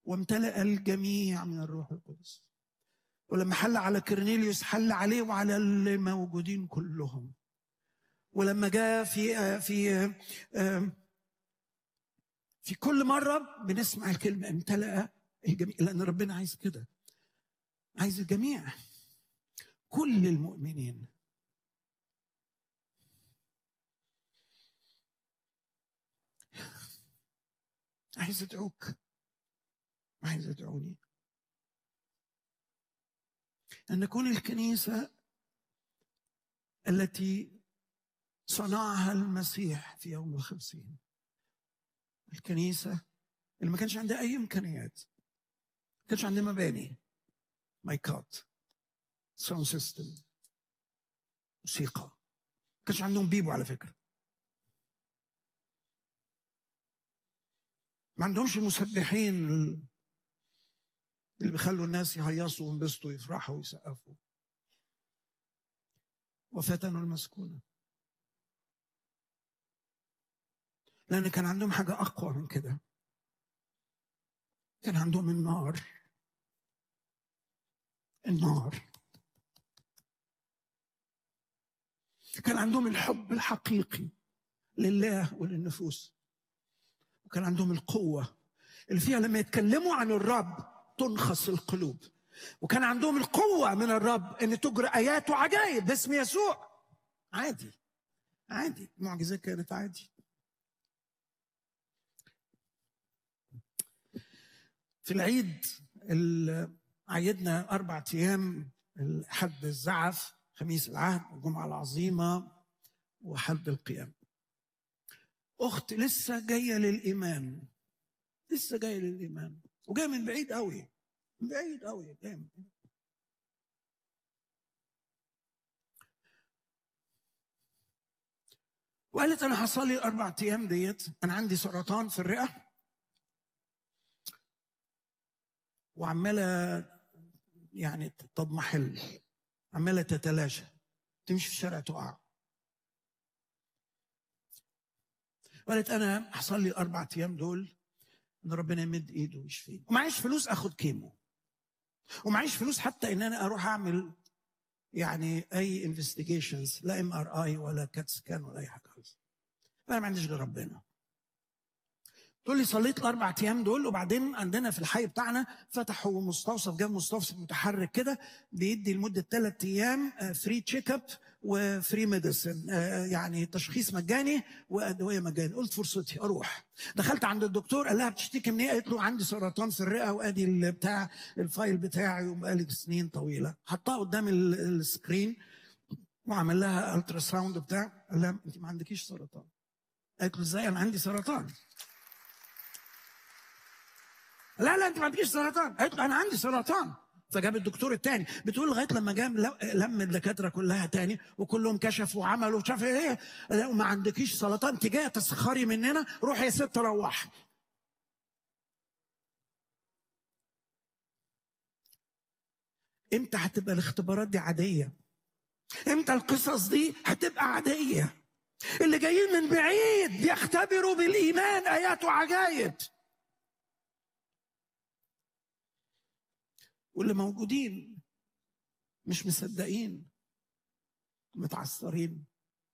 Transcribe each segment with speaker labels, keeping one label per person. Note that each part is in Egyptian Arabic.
Speaker 1: وامتلأ الجميع من الروح القدس ولما حل على كرنيليوس حل عليه وعلى الموجودين كلهم ولما جاء في في في كل مرة بنسمع الكلمة امتلأ الجميع لأن ربنا عايز كده عايز الجميع كل المؤمنين عايز ادعوك عايز ادعوني ان نكون الكنيسه التي صنعها المسيح في يوم الخمسين الكنيسه اللي ما كانش عندها اي امكانيات ما كانش عندها مباني مايكات ساوند سيستم موسيقى ما كانش عندهم بيبو على فكره ما عندهمش مسبحين اللي بيخلوا الناس يهيصوا وينبسطوا ويفرحوا ويسقفوا وفتنوا المسكونة لأن كان عندهم حاجة أقوى من كده كان عندهم النار النار كان عندهم الحب الحقيقي لله وللنفوس وكان عندهم القوة اللي فيها لما يتكلموا عن الرب تنخص القلوب وكان عندهم القوة من الرب أن تجرى آيات وعجائب باسم يسوع عادي عادي المعجزات كانت عادي في العيد عيدنا أربع أيام حد الزعف خميس العهد الجمعة العظيمة وحد القيام أخت لسه جاية للإيمان لسه جاية للإيمان وجاية من بعيد قوي من بعيد قوي جاية من بعيد. وقالت أنا هصلي الأربع أيام ديت أنا عندي سرطان في الرئة وعمالة يعني تضمحل عمالة تتلاشى تمشي في الشارع تقع قالت انا هصلي الاربع ايام دول ان ربنا يمد ايده ويشفيني ومعيش فلوس اخد كيمو ومعيش فلوس حتى ان انا اروح اعمل يعني اي انفستيجيشنز لا ام ار اي ولا كات سكان ولا اي حاجه خالص انا ما عنديش غير ربنا تقول لي صليت الاربع ايام دول وبعدين عندنا في الحي بتاعنا فتحوا مستوصف جاب مستوصف متحرك كده بيدي لمده ثلاث ايام فري تشيك اب وفري ميديسن يعني تشخيص مجاني وادويه مجاني قلت فرصتي اروح دخلت عند الدكتور قال لها بتشتكي من ايه؟ قالت له عندي سرطان في الرئه وادي بتاع الفايل بتاعي وبقالي سنين طويله حطها قدام السكرين وعمل لها الترا ساوند بتاع قال لها انت ما عندكيش سرطان قالت له ازاي انا عندي سرطان لا لا انت ما عندكيش سرطان قالت له انا عندي سرطان فجاب الدكتور الثاني بتقول لغايه لما جاب لم الدكاتره كلها تاني وكلهم كشفوا وعملوا شاف ايه وما عندكيش سرطان انت جايه تسخري مننا روحي يا ست روحي امتى هتبقى الاختبارات دي عاديه امتى القصص دي هتبقى عاديه اللي جايين من بعيد بيختبروا بالايمان ايات وعجائب واللي موجودين مش مصدقين متعثرين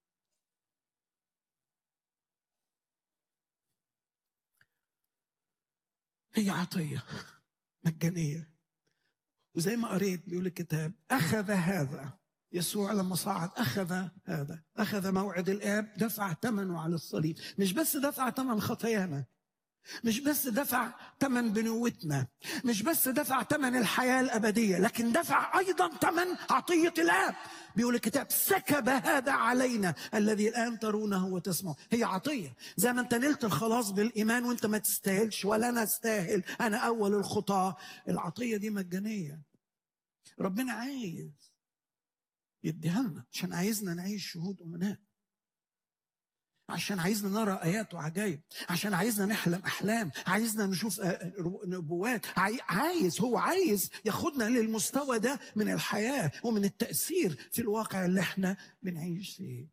Speaker 1: هي عطية مجانية وزي ما قريت بيقول الكتاب أخذ هذا يسوع لما صعد أخذ هذا أخذ موعد الآب دفع ثمنه على الصليب مش بس دفع ثمن خطايانا مش بس دفع ثمن بنوتنا مش بس دفع ثمن الحياة الأبدية لكن دفع أيضا ثمن عطية الآب بيقول الكتاب سكب هذا علينا الذي الآن ترونه وتسمعه هي عطية زي ما أنت نلت الخلاص بالإيمان وأنت ما تستاهلش ولا أنا أستاهل أنا أول الخطاة العطية دي مجانية ربنا عايز يديها لنا عشان عايزنا نعيش شهود أمناء عشان عايزنا نرى ايات وعجائب عشان عايزنا نحلم احلام عايزنا نشوف نبوات عايز هو عايز ياخدنا للمستوى ده من الحياه ومن التاثير في الواقع اللي احنا بنعيش فيه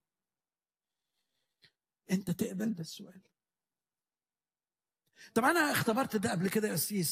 Speaker 1: انت تقبل ده السؤال طب انا اختبرت ده قبل كده يا سيس